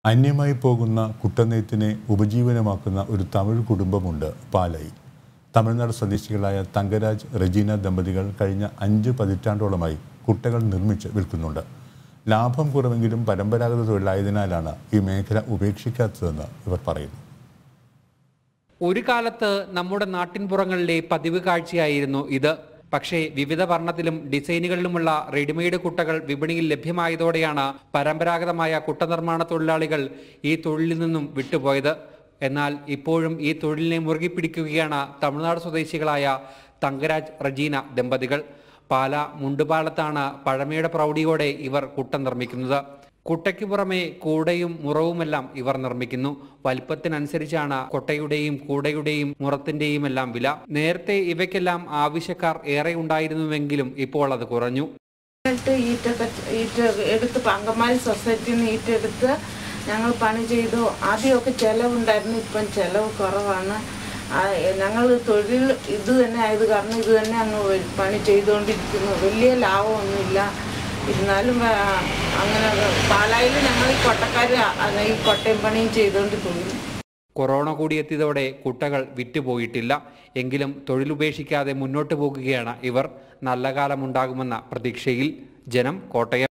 അന്യമായി പോകുന്ന കുട്ടനെയ്ത്തിനെ ഉപജീവനമാക്കുന്ന ഒരു തമിഴ് കുടുംബമുണ്ട് പാലായി തമിഴ്നാട് സ്വദേശികളായ തങ്കരാജ് റെജീന ദമ്പതികൾ കഴിഞ്ഞ അഞ്ച് പതിറ്റാണ്ടോളമായി കുട്ടകൾ നിർമ്മിച്ച് വിൽക്കുന്നുണ്ട് ലാഭം കുറവെങ്കിലും പരമ്പരാഗത തൊഴിലായതിനാലാണ് ഈ മേഖല ഉപേക്ഷിക്കാത്തതെന്ന് ഇവർ പറയുന്നു ഒരു കാലത്ത് നമ്മുടെ നാട്ടിൻപുറങ്ങളിലെ പതിവ് കാഴ്ചയായിരുന്നു ഇത് പക്ഷേ വിവിധ വർണ്ണത്തിലും ഡിസൈനുകളിലുമുള്ള റെഡിമെയ്ഡ് കുട്ടകൾ വിപണിയിൽ ലഭ്യമായതോടെയാണ് പരമ്പരാഗതമായ കുട്ട നിർമ്മാണ തൊഴിലാളികൾ ഈ തൊഴിലിൽ നിന്നും വിട്ടുപോയത് എന്നാൽ ഇപ്പോഴും ഈ തൊഴിലിനെ മുറുകി പിടിക്കുകയാണ് തമിഴ്നാട് സ്വദേശികളായ തങ്കരാജ് റജീന ദമ്പതികൾ പാല മുണ്ടുപാലത്താണ് പഴമയുടെ പ്രൗഢിയോടെ ഇവർ കുട്ട നിർമ്മിക്കുന്നത് കുട്ടയ്ക്ക് പുറമെ കൂടയും മുറവുമെല്ലാം ഇവർ നിർമ്മിക്കുന്നു വലിപ്പത്തിനനുസരിച്ചാണ് കൊട്ടയുടെയും കൂടയുടെയും മുറത്തിന്റെയും എല്ലാം വില നേരത്തെ ഇവയ്ക്കെല്ലാം ആവശ്യക്കാർ ഏറെ ഉണ്ടായിരുന്നുവെങ്കിലും ഇപ്പോൾ അത് കുറഞ്ഞു ായിട്ട് ഈറ്റൊക്കെ ഈറ്റ എടുത്ത് അങ്കമാലി സൊസൈറ്റിയിൽ നിന്ന് ഈറ്റ എടുത്ത് ഞങ്ങൾ പണി ചെയ്തു ആദ്യമൊക്കെ ചിലവുണ്ടായിരുന്നു ഇപ്പം ചിലവ് കുറവാണ് ആ, ഞങ്ങൾ തൊഴിൽ ഇത് തന്നെ ആയത് കാരണം ഇത് തന്നെ അങ്ങ് വ- പണി ചെയ്തുകൊണ്ടിരിക്കുന്നു വലിയ ലാഭമൊന്നുമില്ല ഇരുന്നാലും ആ, അങ്ങനെ പാലായിൽ ഞങ്ങൾ ഈ കൊട്ടക്കാർ ഈ കൊട്ടയും പണിയും ചെയ്തുകൊണ്ടിരിക്കുന്നു കൊറോണ കൂടി എത്തിയതോടെ കുട്ടകൾ വിറ്റുപോയിട്ടില്ല എങ്കിലും തൊഴിലുപേക്ഷിക്കാതെ മുന്നോട്ട് പോകുകയാണ് ഇവർ നല്ല കാലമുണ്ടാകുമെന്ന പ്രതീക്ഷയിൽ ജനം കോട്ടയം